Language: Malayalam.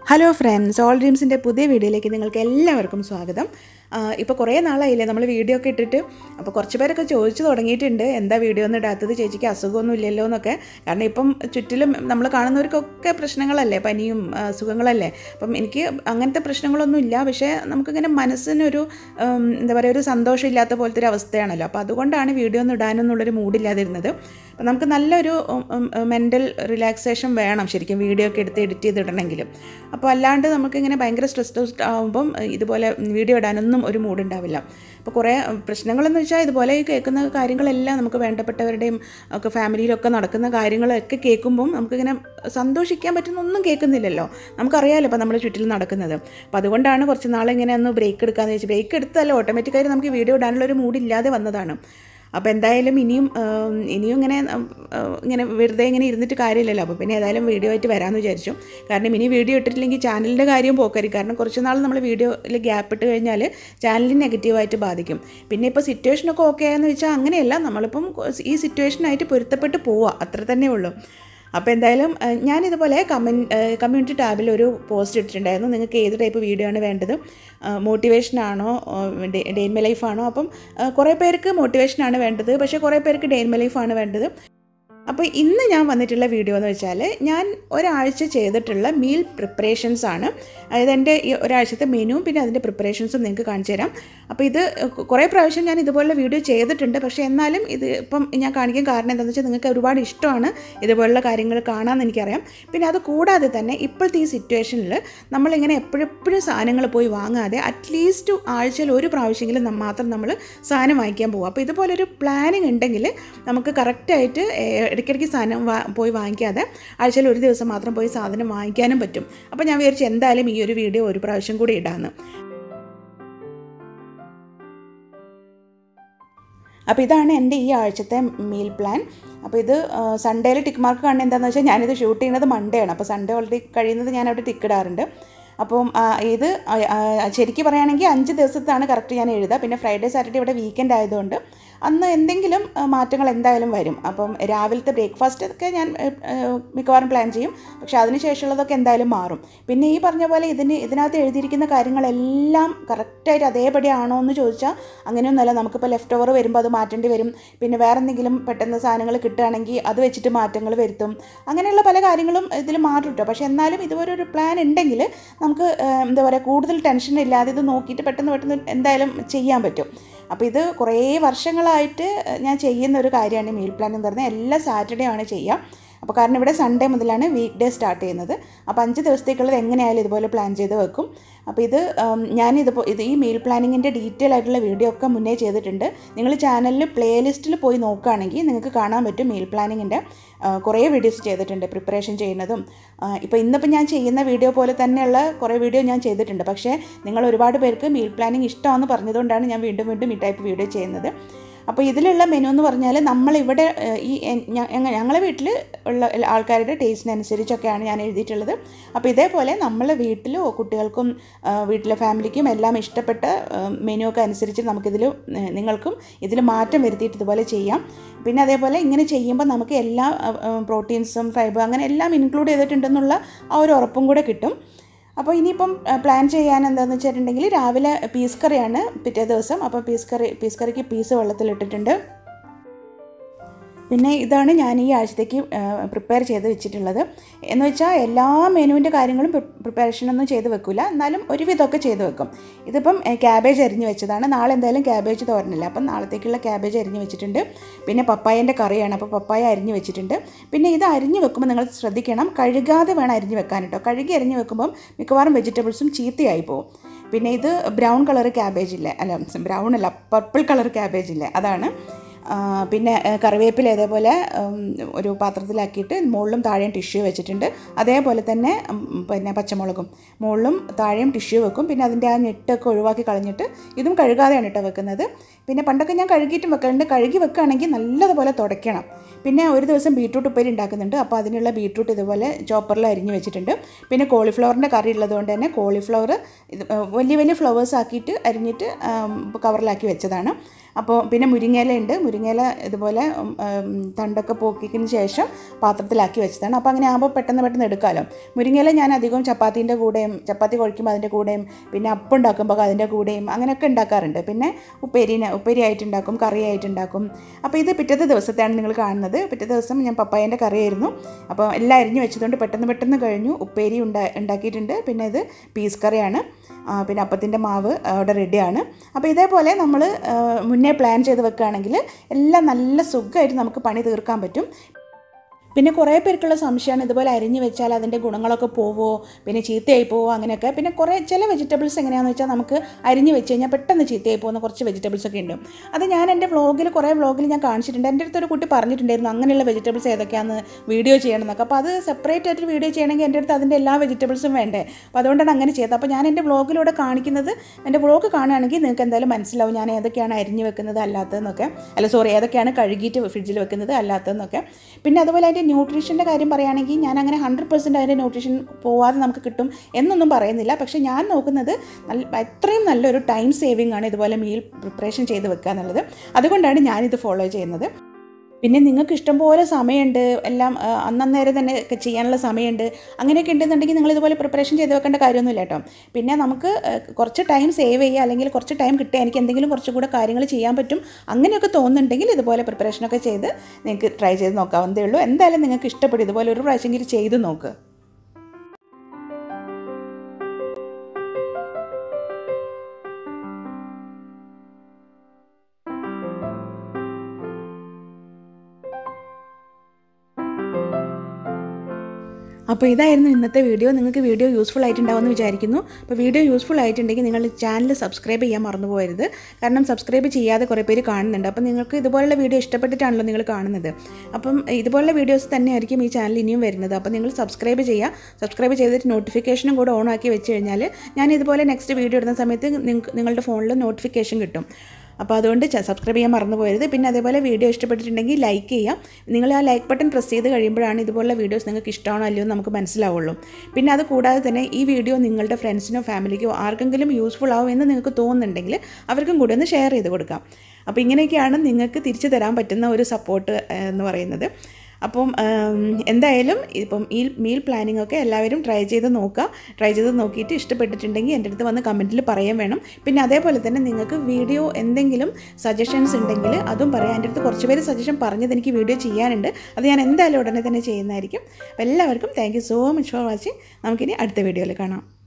ഹലോ ഫ്രണ്ട്സ് ഓൾ ഡ്രീംസിൻ്റെ പുതിയ വീഡിയോയിലേക്ക് നിങ്ങൾക്ക് എല്ലാവർക്കും സ്വാഗതം ഇപ്പോൾ കുറേ നാളായില്ലേ നമ്മൾ വീഡിയോ ഒക്കെ ഇട്ടിട്ട് അപ്പോൾ കുറച്ച് പേരൊക്കെ ചോദിച്ചു തുടങ്ങിയിട്ടുണ്ട് എന്താ വീഡിയോ ഒന്നും ഇടാത്തത് ചേച്ചിക്ക് അസുഖമൊന്നും ഇല്ലല്ലോ എന്നൊക്കെ കാരണം ഇപ്പം ചുറ്റിലും നമ്മൾ കാണുന്നവർക്കൊക്കെ പ്രശ്നങ്ങളല്ലേ പനിയും ആ, അസുഖങ്ങളല്ലേ അപ്പം എനിക്ക് അങ്ങനത്തെ പ്രശ്നങ്ങളൊന്നും ഇല്ല പക്ഷേ നമുക്കിങ്ങനെ മനസ്സിനൊരു ഉം, എന്താ പറയുക ഒരു സന്തോഷമില്ലാത്ത പോലത്തെ ഒരു അവസ്ഥയാണല്ലോ അപ്പോൾ അതുകൊണ്ടാണ് വീഡിയോ ഒന്നും ഇടാനൊന്നുള്ളൊരു മൂഡില്ലാതിരുന്നത് അപ്പം നമുക്ക് നല്ലൊരു മെൻ്റൽ റിലാക്സേഷൻ വേണം ശരിക്കും വീഡിയോ ഒക്കെ എടുത്ത് എഡിറ്റ് ചെയ്തിടണമെങ്കിലും അപ്പോൾ അല്ലാണ്ട് നമുക്കിങ്ങനെ ഭയങ്കര സ്ട്രെസ് ആകുമ്പം ഇതുപോലെ വീഡിയോ ഇടാനൊന്നും ഒരു മൂഡ് ഉണ്ടാവില്ല അപ്പോൾ കുറേ പ്രശ്നങ്ങളെന്ന് വെച്ചാൽ ഇതുപോലെ ഈ കേൾക്കുന്ന കാര്യങ്ങളെല്ലാം നമുക്ക് വേണ്ടപ്പെട്ടവരുടെയും ഒക്കെ ഫാമിലിയിലൊക്കെ നടക്കുന്ന കാര്യങ്ങളൊക്കെ കേൾക്കുമ്പം നമുക്കിങ്ങനെ സന്തോഷിക്കാൻ പറ്റുന്ന ഒന്നും കേൾക്കുന്നില്ലല്ലോ നമുക്കറിയാമല്ലോ ഇപ്പോൾ നമ്മുടെ ചുറ്റിലും നടക്കുന്നത് അപ്പോൾ അതുകൊണ്ടാണ് കുറച്ച് നാളിങ്ങനെ ഒന്ന് ബ്രേക്ക് എടുക്കാമെന്ന് വെച്ചാൽ ബ്രേക്ക് എടുത്തല്ലോ ഓട്ടോമാറ്റിക്കായിട്ട് നമുക്ക് വീഡിയോ ഇടാനുള്ള ഒരു മൂഡില്ലാതെ വന്നതാണ് അപ്പോൾ എന്തായാലും ഇനിയും ആം, ഇനിയും ഇങ്ങനെ ഉം, ആ, ഇങ്ങനെ വെറുതെ ഇങ്ങനെ ഇരുന്നിട്ട് കാര്യമില്ലല്ലോ അപ്പോൾ പിന്നെ ഏതായാലും വീഡിയോ ആയിട്ട് വരാമെന്ന് വിചാരിച്ചു കാരണം ഇനി വീഡിയോ ഇട്ടിട്ടില്ലെങ്കിൽ ചാനലിൻ്റെ കാര്യം പോക്കരി കാരണം കുറച്ച് നാൾ നമ്മൾ വീഡിയോയിൽ ഗ്യാപ്പ് ഇട്ട് കഴിഞ്ഞാൽ ചാനലിന് നെഗറ്റീവായിട്ട് ബാധിക്കും പിന്നെ ഇപ്പോൾ സിറ്റുവേഷനൊക്കെ ഓക്കെ ആയെന്ന് വെച്ചാൽ അങ്ങനെയല്ല നമ്മളിപ്പം ഈ സിറ്റുവേഷനായിട്ട് പൊരുത്തപ്പെട്ട് പോവുക അത്ര തന്നെ ഉള്ളൂ അപ്പോൾ എന്തായാലും ഏഹ്, ഞാനിതുപോലെ കമൻ കമ്മ്യൂണിറ്റി ടാബിൽ ഒരു പോസ്റ്റ് ഇട്ടിട്ടുണ്ടായിരുന്നു നിങ്ങൾക്ക് ഏത് ടൈപ്പ് വീഡിയോ ആണ് വേണ്ടത് മോട്ടിവേഷനാണോ ഡെയിൻ മൈ ലൈഫാണോ അപ്പം ഏഹ്, കുറേ പേർക്ക് മോട്ടിവേഷനാണ് വേണ്ടത് പക്ഷേ കുറേ പേർക്ക് ഡെയിൻ മൈ ലൈഫാണ് വേണ്ടത് അപ്പോൾ ഇന്ന് ഞാൻ വന്നിട്ടുള്ള വീഡിയോ എന്ന് വെച്ചാൽ ഞാൻ ഒരാഴ്ച ചെയ്തിട്ടുള്ള മീൽ പ്രിപ്പറേഷൻസ് ആണ് അതായത് എൻ്റെ ഈ ഒരാഴ്ചത്തെ മെനുവും പിന്നെ അതിൻ്റെ പ്രിപ്പറേഷൻസും നിങ്ങൾക്ക് കാണിച്ചു തരാം അപ്പോൾ ഇത് കുറേ പ്രാവശ്യം ഞാൻ ഇതുപോലുള്ള വീഡിയോ ചെയ്തിട്ടുണ്ട് പക്ഷേ എന്നാലും ഇത് ഇപ്പം ഞാൻ കാണിക്കാൻ കാരണം എന്താണെന്ന് വെച്ചാൽ നിങ്ങൾക്ക് ഒരുപാട് ഇഷ്ടമാണ് ഇതുപോലുള്ള കാര്യങ്ങൾ കാണാമെന്ന് എനിക്കറിയാം പിന്നെ അത് കൂടാതെ തന്നെ ഇപ്പോഴത്തെ ഈ സിറ്റുവേഷനിൽ നമ്മളിങ്ങനെ എപ്പോഴെപ്പോഴും സാധനങ്ങൾ പോയി വാങ്ങാതെ അറ്റ്ലീസ്റ്റ് ആഴ്ചയിൽ ഒരു പ്രാവശ്യമെങ്കിലും നം- മാത്രം നമ്മൾ സാധനം വാങ്ങിക്കാൻ പോകും അപ്പോൾ ഇതുപോലൊരു പ്ലാനിങ് ഉണ്ടെങ്കിൽ നമുക്ക് കറക്റ്റായിട്ട് ഇടയ്ക്കിടയ്ക്ക് സാധനം വാ പോയി വാങ്ങിക്കാതെ ആഴ്ചയിൽ ഒരു ദിവസം മാത്രം പോയി സാധനം വാങ്ങിക്കാനും പറ്റും അപ്പോൾ ഞാൻ വിചാരിച്ചു എന്തായാലും ഈ ഒരു വീഡിയോ ഒരു പ്രാവശ്യം കൂടി ഇടാമെന്ന് അപ്പോൾ ഇതാണ് എൻ്റെ ഈ ആഴ്ചത്തെ മീൽ പ്ലാൻ അപ്പോൾ ഇത് സൺഡേയിൽ ടിക്ക് മാർക്ക് കാണുന്നത് എന്താണെന്ന് വെച്ചാൽ ഞാനിത് ഷൂട്ട് ചെയ്യുന്നത് മൺഡേ ആണ് അപ്പോൾ സൺഡേ ഓൾറെഡി കഴിയുന്നത് ഞാൻ അവിടെ ടിക്ക് ഇടാറുണ്ട് അപ്പം ആ, ഇത് ആ, ആ, ശരിക്കും പറയുകയാണെങ്കിൽ അഞ്ച് ദിവസത്താണ് കറക്റ്റ് ഞാൻ എഴുതുക പിന്നെ ഫ്രൈഡേ സാറ്റർഡേ ഇവിടെ വീക്കെൻഡ് ആയതുകൊണ്ട് അന്ന് എന്തെങ്കിലും ആ, മാറ്റങ്ങൾ എന്തായാലും വരും അപ്പം രാവിലത്തെ ബ്രേക്ക്ഫാസ്റ്റ് ഒക്കെ ഞാൻ ഏ, ഏ, മിക്കവാറും പ്ലാൻ ചെയ്യും പക്ഷേ അതിന് ശേഷമുള്ളതൊക്കെ എന്തായാലും മാറും പിന്നെ ഈ പറഞ്ഞ പോലെ ഇതിന് ഇതിനകത്ത് എഴുതിയിരിക്കുന്ന കാര്യങ്ങളെല്ലാം കറക്റ്റായിട്ട് അതേപടി ആണോ എന്ന് ചോദിച്ചാൽ അങ്ങനെയൊന്നുമല്ല നമുക്കിപ്പോൾ ലെഫ്റ്റ് ഓവർ വരുമ്പോൾ അത് മാറ്റേണ്ടി വരും പിന്നെ വേറെ എന്തെങ്കിലും പെട്ടെന്ന് സാധനങ്ങൾ കിട്ടുകയാണെങ്കിൽ അത് വെച്ചിട്ട് മാറ്റങ്ങൾ വരുത്തും അങ്ങനെയുള്ള പല കാര്യങ്ങളും ഇതിൽ മാറും കേട്ടോ പക്ഷേ എന്നാലും ഇതുപോലെ ഒരു പ്ലാൻ ഉണ്ടെങ്കിൽ നമുക്ക് ഏഹ്, എന്താ പറയുക കൂടുതൽ ടെൻഷൻ ഇല്ലാതെ ഇത് നോക്കിയിട്ട് പെട്ടെന്ന് പെട്ടെന്ന് എന്തായാലും ചെയ്യാൻ പറ്റും അപ്പോൾ ഇത് കുറേ വർഷങ്ങളായിട്ട് ഞാൻ ചെയ്യുന്ന ഒരു കാര്യമാണ് മീൽ പ്ലാൻ എന്ന് പറഞ്ഞാൽ എല്ലാ സാറ്റർഡേ ആണ് ചെയ്യുക അപ്പോൾ കാരണം ഇവിടെ സൺഡേ മുതലാണ് വീക്ക് ഡേ സ്റ്റാർട്ട് ചെയ്യുന്നത് അപ്പോൾ അഞ്ച് ദിവസത്തേക്കുള്ളത് എങ്ങനെയായാലും ഇതുപോലെ പ്ലാൻ ചെയ്ത് വെക്കും അപ്പോൾ ഇത് ഉം, ഞാനിതിപ്പോൾ ഇത് ഈ മീൽ പ്ലാനിങ്ങിൻ്റെ ഡീറ്റെയിൽ ആയിട്ടുള്ള വീഡിയോ ഒക്കെ മുന്നേ ചെയ്തിട്ടുണ്ട് നിങ്ങൾ ചാനലിൽ പ്ലേലിസ്റ്റിൽ പോയി നോക്കുകയാണെങ്കിൽ നിങ്ങൾക്ക് കാണാൻ പറ്റും മീൽ പ്ലാനിങ്ങിൻ്റെ കുറേ വീഡിയോസ് ചെയ്തിട്ടുണ്ട് പ്രിപ്പറേഷൻ ചെയ്യുന്നതും ഇപ്പോൾ ഇന്നിപ്പോൾ ഞാൻ ചെയ്യുന്ന വീഡിയോ പോലെ തന്നെയുള്ള കുറേ വീഡിയോ ഞാൻ ചെയ്തിട്ടുണ്ട് പക്ഷേ നിങ്ങൾ ഒരുപാട് പേർക്ക് മീൽ പ്ലാനിങ് ഇഷ്ടമാണെന്ന് പറഞ്ഞതുകൊണ്ടാണ് ഞാൻ വീണ്ടും വീണ്ടും ഈ ടൈപ്പ് വീഡിയോ ചെയ്യുന്നത് അപ്പോൾ ഇതിലുള്ള മെനു എന്ന് പറഞ്ഞാൽ നമ്മളിവിടെ ഏഹ്, ഈ എൻ- ഞ- ഞങ്ങ- ഞങ്ങളെ വീട്ടിൽ ഉള്ള ആൾക്കാരുടെ ടേസ്റ്റിനനുസരിച്ചൊക്കെയാണ് ഞാൻ എഴുതിയിട്ടുള്ളത് അപ്പോൾ ഇതേപോലെ നമ്മളെ വീട്ടിലോ കുട്ടികൾക്കും ആ, വീട്ടിലെ ഫാമിലിക്കും എല്ലാം ഇഷ്ടപ്പെട്ട മെനു ഒക്കെ അനുസരിച്ച് നമുക്കിതിൽ ഏഹ്, നിങ്ങൾക്കും ഇതിൽ മാറ്റം വരുത്തിയിട്ട് ഇതുപോലെ ചെയ്യാം പിന്നെ അതേപോലെ ഇങ്ങനെ ചെയ്യുമ്പോൾ നമുക്ക് എല്ലാ പ്രോട്ടീൻസും ഫൈബർ അങ്ങനെ എല്ലാം ഇൻക്ലൂഡ് ചെയ്തിട്ടുണ്ടെന്നുള്ള ആ ഒരു ഉറപ്പും കൂടെ കിട്ടും അപ്പോൾ ഇനിയിപ്പം പ്ലാൻ ചെയ്യാൻ എന്താണെന്ന് വെച്ചിട്ടുണ്ടെങ്കിൽ രാവിലെ പീസ് കറിയാണ് പിറ്റേ ദിവസം അപ്പോൾ പീസ് കറി പീസ് കറിക്ക് പീസ് വെള്ളത്തിലിട്ടിട്ടുണ്ട് പിന്നെ ഇതാണ് ഞാൻ ഈ ആഴ്ചത്തേക്ക് പ്രിപ്പയർ ചെയ്ത് വെച്ചിട്ടുള്ളത് എന്ന് വെച്ചാൽ എല്ലാ മെനുവിൻ്റെ കാര്യങ്ങളും പ്രിപ്പറേഷനൊന്നും ചെയ്ത് വെക്കില്ല എന്നാലും ഒരുവിധമൊക്കെ ചെയ്ത് വെക്കും ഇതിപ്പം ക്യാബേജ് അരിഞ്ഞ് വെച്ചതാണ് നാളെ എന്തായാലും ക്യാബേജ് തോരനില്ല അപ്പം നാളത്തേക്കുള്ള ക്യാബേജ് അരിഞ്ഞ് വെച്ചിട്ടുണ്ട് പിന്നെ പപ്പായൻ്റെ കറിയാണ് അപ്പോൾ പപ്പായ അരിഞ്ഞ് വെച്ചിട്ടുണ്ട് പിന്നെ ഇത് അരിഞ്ഞ് വെക്കുമ്പോൾ നിങ്ങൾ ശ്രദ്ധിക്കണം കഴുകാതെ വേണം അരിഞ്ഞ് വെക്കാൻ കേട്ടോ കഴുകി അരിഞ്ഞ് വെക്കുമ്പം മിക്കവാറും വെജിറ്റബിൾസും ചീത്തയായി പോകും പിന്നെ ഇത് ബ്രൗൺ കളർ ക്യാബേജ് ഇല്ലേ അല്ല ബ്രൗൺ അല്ല പർപ്പിൾ കളർ ക്യാബേജ് ഇല്ലേ അതാണ് ആ, പിന്നെ ഏ, കറിവേപ്പില ഇതേപോലെ ഉം, ഒരു പാത്രത്തിലാക്കിയിട്ട് മുകളിലും താഴെയും ടിഷ്യൂ വെച്ചിട്ടുണ്ട് അതേപോലെ തന്നെ ഉം, പിന്നെ പച്ചമുളകും മുകളിലും താഴെയും ടിഷ്യൂ വെക്കും പിന്നെ അതിൻ്റെ ആ ഞെട്ടൊക്കെ ഒഴിവാക്കി കളഞ്ഞിട്ട് ഇതും കഴുകാതെയാണ് കേട്ടോ വെക്കുന്നത് പിന്നെ പണ്ടൊക്കെ ഞാൻ കഴുകിയിട്ടും വെക്കലുണ്ട് കഴുകി വെക്കുകയാണെങ്കിൽ നല്ലതുപോലെ തുടയ്ക്കണം പിന്നെ ഒരു ദിവസം ബീട്രൂട്ട് ഉപ്പേരി ഉണ്ടാക്കുന്നുണ്ട് അപ്പോൾ അതിനുള്ള ബീട്രൂട്ട് ഇതുപോലെ ചോപ്പറിൽ അരിഞ്ഞ് വെച്ചിട്ടുണ്ട് പിന്നെ കോളിഫ്ലവറിൻ്റെ കറി ഉള്ളതുകൊണ്ട് തന്നെ കോളിഫ്ലവർ ഇത് ഏ, വലിയ വലിയ ഫ്ലവേഴ്സ് ആക്കിയിട്ട് അരിഞ്ഞിട്ട് കവറിലാക്കി വെച്ചതാണ് അപ്പോൾ പിന്നെ മുരിങ്ങയില ഉണ്ട് മുരിങ്ങയില ഇതുപോലെ ഉം, ഉം, തണ്ടൊക്കെ പോക്കിയതിന് ശേഷം പാത്രത്തിലാക്കി വെച്ചതാണ് അപ്പോൾ അങ്ങനെ ആകുമ്പോൾ പെട്ടെന്ന് പെട്ടെന്ന് എടുക്കാമല്ലോ മുരിങ്ങയില ഞാൻ അധികം ചപ്പാത്തീൻ്റെ കൂടെയും ചപ്പാത്തി കുഴക്കുമ്പോൾ അതിൻ്റെ കൂടെയും പിന്നെ അപ്പം ഉണ്ടാക്കുമ്പോൾ അതിൻ്റെ കൂടെയും അങ്ങനെയൊക്കെ ഉണ്ടാക്കാറുണ്ട് പിന്നെ ഉപ്പേരിനെ ഉപ്പേരി ആയിട്ടുണ്ടാക്കും കറി ആയിട്ടുണ്ടാക്കും അപ്പോൾ ഇത് പിറ്റത്തെ ദിവസത്തെയാണ് നിങ്ങൾ കാണുന്നത് പിറ്റേ ദിവസം ഞാൻ പപ്പായൻ്റെ കറിയായിരുന്നു അപ്പോൾ എല്ലാം അരിഞ്ഞ് വെച്ചതുകൊണ്ട് പെട്ടെന്ന് പെട്ടെന്ന് കഴിഞ്ഞു ഉപ്പേരി ഉണ്ടാ ഉണ്ടാക്കിയിട്ടുണ്ട് പിന്നെ ഇത് പീസ് കറിയാണ് ആ, പിന്നെ അപ്പത്തിൻ്റെ മാവ് അവിടെ റെഡിയാണ് അപ്പോൾ ഇതേപോലെ നമ്മൾ മുന്നേ പ്ലാൻ ചെയ്ത് വെക്കുകയാണെങ്കിൽ എല്ലാം നല്ല സുഖമായിട്ട് നമുക്ക് പണി തീർക്കാൻ പറ്റും പിന്നെ കുറേ പേർക്കുള്ള സംശയമാണ് ഇതുപോലെ അരിഞ്ഞ് വെച്ചാൽ അതിൻ്റെ ഗുണങ്ങളൊക്കെ പോവോ പിന്നെ ചീത്തയായി പോവോ അങ്ങനെയൊക്കെ പിന്നെ കുറേ ചില വെജിറ്റബിൾസ് എങ്ങനെയാണെന്ന് വെച്ചാൽ നമുക്ക് അരിഞ്ഞ് വെച്ച് കഴിഞ്ഞാൽ പെട്ടെന്ന് ചീത്തയായി പോകുന്ന കുറച്ച് വെജിറ്റബിൾസ് ഒക്കെ ഉണ്ട് അത് ഞാൻ എൻ്റെ വ്ളോഗിൽ കുറേ വ്ളോഗിൽ ഞാൻ കാണിച്ചിട്ടുണ്ട് എൻ്റെ അടുത്തൊരു കുട്ടി പറഞ്ഞിട്ടുണ്ടായിരുന്നു അങ്ങനെയുള്ള വെജിറ്റബിൾസ് ഏതൊക്കെയാണെന്ന് വീഡിയോ ചെയ്യണം എന്നൊക്കെ അപ്പോൾ അത് സെപ്പറേറ്റ് ആയിട്ട് വീഡിയോ ചെയ്യണമെങ്കിൽ എൻ്റെ അടുത്ത് അതിൻ്റെ എല്ലാ വെജിറ്റബിൾസും വേണ്ടേ അപ്പോൾ അതുകൊണ്ടാണ് അങ്ങനെ ചെയ്തത് അപ്പോൾ ഞാൻ എൻ്റെ വ്ളോഗിലൂടെ കാണിക്കുന്നത് എൻ്റെ വ്ളോഗ് കാണുകയാണെങ്കിൽ നിങ്ങൾക്ക് എന്തായാലും മനസ്സിലാവും ഞാൻ ഏതൊക്കെയാണ് അരിഞ്ഞ് വെക്കുന്നത് അല്ലാത്തതെന്നൊക്കെ അല്ല സോറി ഏതൊക്കെയാണ് കഴുകിയിട്ട് ഫ്രിഡ്ജിൽ വെക്കുന്നത് അല്ലാത്തതെന്നൊക്കെ പിന്നെ അതുപോലെ അതിൻ്റെ ന്യൂട്രീഷൻ്റെ കാര്യം പറയുകയാണെങ്കിൽ ഞാൻ അങ്ങനെ ഹൺഡ്രഡ് പെർസെൻറ്റ് അതിൻ്റെ ന്യൂട്രീഷൻ പോവാതെ നമുക്ക് കിട്ടും എന്നൊന്നും പറയുന്നില്ല പക്ഷേ ഞാൻ നോക്കുന്നത് നല്ല അത്രയും നല്ലൊരു ടൈം സേവിങ് ആണ് ഇതുപോലെ മീൽ പ്രിപ്പറേഷൻ ചെയ്ത് വെക്കുക എന്നുള്ളത് അതുകൊണ്ടാണ് ഞാനിത് ഫോളോ ചെയ്യുന്നത് പിന്നെ നിങ്ങൾക്ക് ഇഷ്ടംപോലെ സമയമുണ്ട് എല്ലാം ആ, അന്നന്നേരം തന്നെ ഒക്കെ ചെയ്യാനുള്ള സമയമുണ്ട് അങ്ങനെയൊക്കെ ഉണ്ടെന്നുണ്ടെങ്കിൽ നിങ്ങൾ ഇതുപോലെ പ്രിപ്പറേഷൻ ചെയ്ത് വെക്കേണ്ട കാര്യമൊന്നുമില്ല കേട്ടോ പിന്നെ നമുക്ക് ആ, കുറച്ച് ടൈം സേവ് ചെയ്യുക അല്ലെങ്കിൽ കുറച്ച് ടൈം കിട്ടുക എനിക്ക് എന്തെങ്കിലും കുറച്ചുകൂടെ കാര്യങ്ങൾ ചെയ്യാൻ പറ്റും അങ്ങനെയൊക്കെ തോന്നുന്നുണ്ടെങ്കിൽ ഇതുപോലെ പ്രിപ്പറേഷനൊക്കെ ചെയ്ത് നിങ്ങൾക്ക് ട്രൈ ചെയ്ത് നോക്കാവുന്നതേ ഉള്ളൂ എന്തായാലും നിങ്ങൾക്ക് ഇഷ്ടപ്പെടും ഇതുപോലെ ഒരു പ്രാവശ്യമെങ്കിലും ചെയ്ത് നോക്ക് അപ്പോൾ ഇതായിരുന്നു ഇന്നത്തെ വീഡിയോ നിങ്ങൾക്ക് വീഡിയോ യൂസ്ഫുൾ ആയിട്ടുണ്ടാവുമെന്ന് വിചാരിക്കുന്നു അപ്പോൾ വീഡിയോ യൂസ്ഫുൾ ആയിട്ടുണ്ടെങ്കിൽ നിങ്ങൾ ചാനൽ സബ്സ്ക്രൈബ് ചെയ്യാൻ മറന്നു പോകരുത് കാരണം സബ്സ്ക്രൈബ് ചെയ്യാതെ കുറേ പേര് കാണുന്നുണ്ട് അപ്പോൾ നിങ്ങൾക്ക് ഇതുപോലുള്ള വീഡിയോ ഇഷ്ടപ്പെട്ടിട്ടാണല്ലോ നിങ്ങൾ കാണുന്നത് അപ്പം ഇതുപോലുള്ള വീഡിയോസ് തന്നെയായിരിക്കും ഈ ചാനൽ ഇനിയും വരുന്നത് അപ്പോൾ നിങ്ങൾ സബ്സ്ക്രൈബ് ചെയ്യുക സബ്സ്ക്രൈബ് ചെയ്തിട്ട് നോട്ടിഫിക്കേഷനും കൂടെ ഓൺ ആക്കി വെച്ച് കഴിഞ്ഞാൽ ഞാൻ ഇതുപോലെ നെക്സ്റ്റ് വീഡിയോ ഇടുന്ന സമയത്ത് നിങ്ങൾക്ക് നിങ്ങളുടെ ഫോണിൽ നോട്ടിഫിക്കേഷൻ കിട്ടും അപ്പോൾ അതുകൊണ്ട് സബ്സ്ക്രൈബ് ചെയ്യാൻ മറന്നു പോകരുത് പിന്നെ അതേപോലെ വീഡിയോ ഇഷ്ടപ്പെട്ടിട്ടുണ്ടെങ്കിൽ ലൈക്ക് ചെയ്യാം നിങ്ങൾ ആ ലൈക്ക് ബട്ടൺ പ്രസ് ചെയ്ത് കഴിയുമ്പോഴാണ് ഇതുപോലുള്ള വീഡിയോസ് നിങ്ങൾക്ക് ഇഷ്ടമാണോ അല്ലയോ എന്ന് നമുക്ക് മനസ്സിലാവുള്ളൂ പിന്നെ അത് കൂടാതെ തന്നെ ഈ വീഡിയോ നിങ്ങളുടെ ഫ്രണ്ട്സിനോ ഫാമിലിക്കോ ആർക്കെങ്കിലും യൂസ്ഫുൾ ആവും എന്ന് നിങ്ങൾക്ക് തോന്നുന്നുണ്ടെങ്കിൽ അവർക്കും കൂടി ഒന്ന് ഷെയർ ചെയ്ത് കൊടുക്കാം അപ്പോൾ ഇങ്ങനെയൊക്കെയാണ് നിങ്ങൾക്ക് തിരിച്ചു തരാൻ പറ്റുന്ന ഒരു സപ്പോർട്ട് എന്ന് പറയുന്നത് അപ്പം ഉം, എന്തായാലും ഇപ്പം ഈ മീൽ പ്ലാനിംഗ് ഒക്കെ എല്ലാവരും ട്രൈ ചെയ്ത് നോക്കുക ട്രൈ ചെയ്ത് നോക്കിയിട്ട് ഇഷ്ടപ്പെട്ടിട്ടുണ്ടെങ്കിൽ എൻ്റെ അടുത്ത് വന്ന് കമൻറ്റിൽ പറയാൻ വേണം പിന്നെ അതേപോലെ തന്നെ നിങ്ങൾക്ക് വീഡിയോ എന്തെങ്കിലും സജഷൻസ് ഉണ്ടെങ്കിൽ അതും പറയാം എൻ്റെ അടുത്ത് കുറച്ച് പേര് സജഷൻ പറഞ്ഞത് എനിക്ക് വീഡിയോ ചെയ്യാനുണ്ട് അത് ഞാൻ എന്തായാലും ഉടനെ തന്നെ ചെയ്യുന്നതായിരിക്കും അപ്പോൾ എല്ലാവർക്കും thank you so much for watching നമുക്കിനി അടുത്ത വീഡിയോയിൽ കാണാം